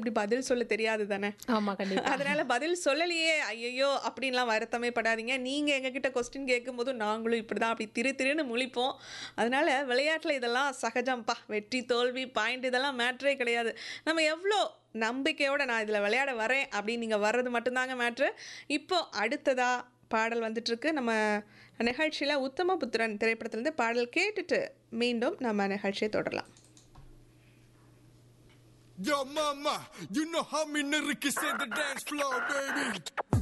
இப்படி பதில் சொல்ல தெரியாது தானே ஆமா கண்டிப்பா அதனால பதில் சொல்லலையே ஐயோ அப்படின்லாம் வருத்தமே படாதீங்க நீங்க எங்ககிட்ட கொஸ்டின் கேட்கும்போது நாங்களும் இப்படிதான் அப்படி திரு திருன்னு முழிப்போம் அதனால விளையாட்டுல இதெல்லாம் சகஜம்ப்பா வெற்றி தோல்வி பாயிண்ட் இதெல்லாம் மேட்ரே கிடையாது நம்ம எவ்வளோ நம்பிக்கையோட நான் இதில் விளையாட வரேன் அப்படின்னு நீங்கள் வர்றது மட்டும்தாங்க மேட்ரு இப்போ அடுத்ததா பாடல் வந்துட்டுருக்கு நம்ம நிகழ்ச்சியில் உத்தமபுத்திரன் திரைப்படத்துலேருந்து பாடல் கேட்டுட்டு மீண்டும் நம்ம நிகழ்ச்சியை தொடரலாம் Yo, mama, you know how me nigga can set the dance floor, baby.